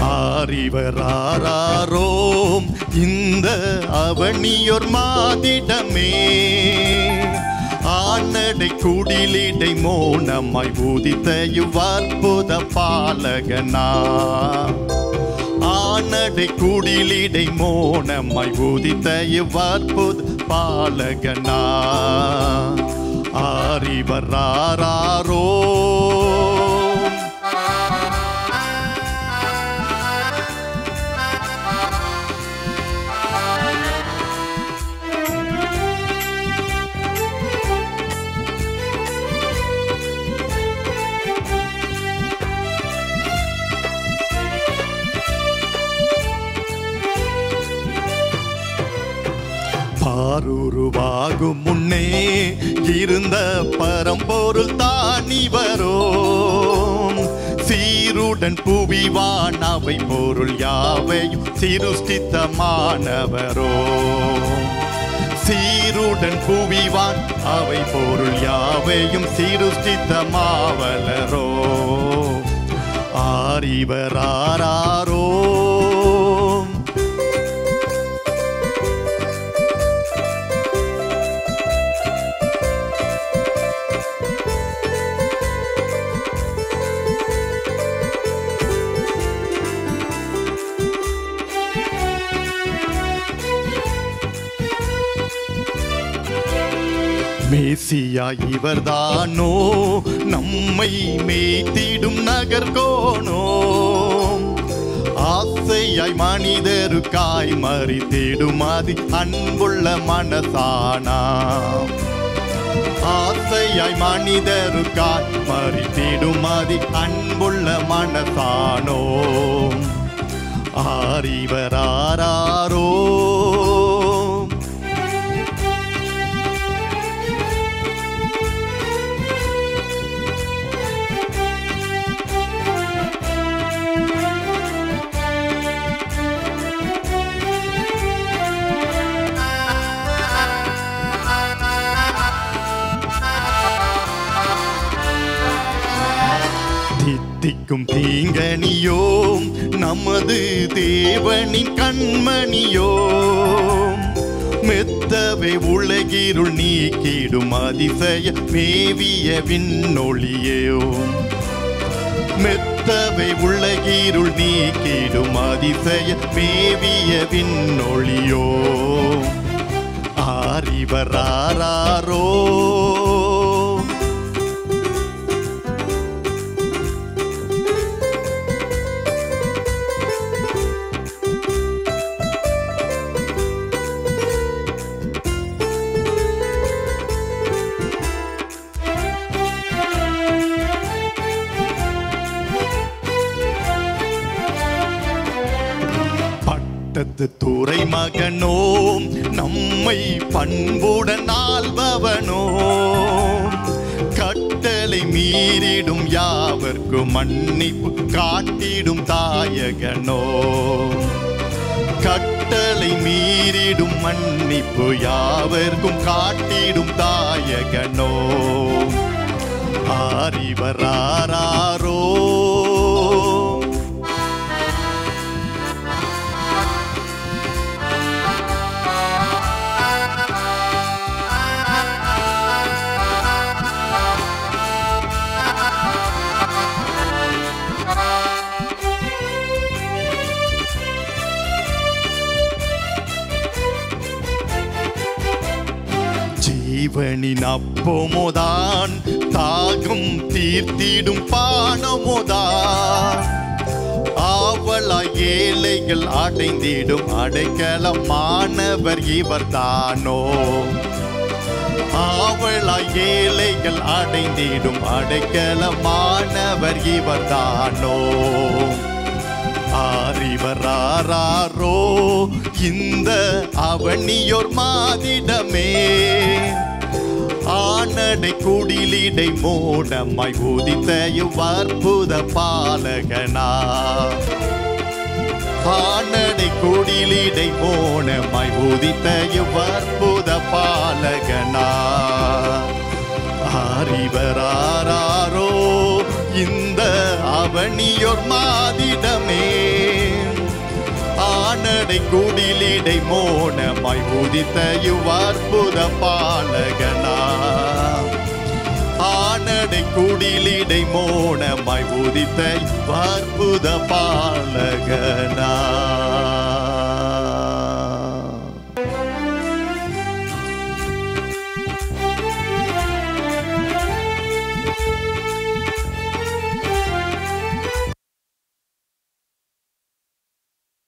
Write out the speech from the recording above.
ஆரிவராரோம் இந்த அவனியோர் மாதிடமே ஆனடை குடிலிடை மோனமாய் உதித்த இவ்வற்புத பாலகனா ஆனடை குடிலிடை மோனமாய் உதித்த இவ்வற்புத பாலகனா ஆரிவராரோ பாருருவாகும் முன்னே இருந்த பரம்பொருள் தானி வரும் சீருடன் புவிவான் அவை பொருள் யாவையும் சிருஷ்டித்தமானவரோ சீருடன் புவிவான் அவை பொருள் யாவையும் சிருஷ்டித்தமாவலரோ ஆரிவராரோ மேசியா இவர்தானோ நம்மை மேய்த்திடும் நகர்கோனோ ஆசையாய் மனிதருக்காய் மறித்திடும் அதி அன்புள்ள மனசானா ஆசையாய் மனிதருக்காய் மறித்திடும் அதி அன்புள்ள மனசானோ ஆரிவராரோ தித்திக்கும் தீங்கனியோம் நமது தேவனின் கண்மணியோம் மெத்தவை உலகிருள் நீக்கிடும் அதிசய மேவிய விண்ணொளியோம் மெத்தவை உலகிருள் நீக்கிடும் அதிசய மேவிய விண்ணொளியோ ஆரிவராரோ பட்டத்து துறை மகனோம் நம்மை பண்புடன் ஆள்பவனோம் கட்டளை மீறிடும் யாவர்க்கும் மன்னிப்பு காட்டிடும் தாயகனோ கட்டளை மீறிடும் மன்னிப்பு யாவர்க்கும் காட்டிடும் தாயகனோ ஆரிவராரோ ஜீவனின் அப்போமோதான் தாகம் தீர்த்திடும் பானமோதான் ஆவலாய் ஏழைகள் அடைந்திடும் அடைக்கலம் மாணவர் இவர்தானோ ஆவலாய் ஏழைகள் அடைந்திடும் அடைக்கலம் மாணவர் இவர்தானோ ஆரிவராரோ இந்த அவனியோர் மாதிடமே ஆனடை குடிலிடை மோடமாய் உதித்த இவ்வற்புத பாலகனா ஆனடை குடிலிடை மோனமாய் உதித்த இவ்வற்புத பாலகனா அறிவராரோ இந்த அவனியோர் மாதிடமே ஆனடை குடிலிடை மோனமாய் உதித்த இவ்வற்புத பாலகனா ஆனடை குடிலிடை மோனமாய் உதித்த இவ்வற்புத பாலகனா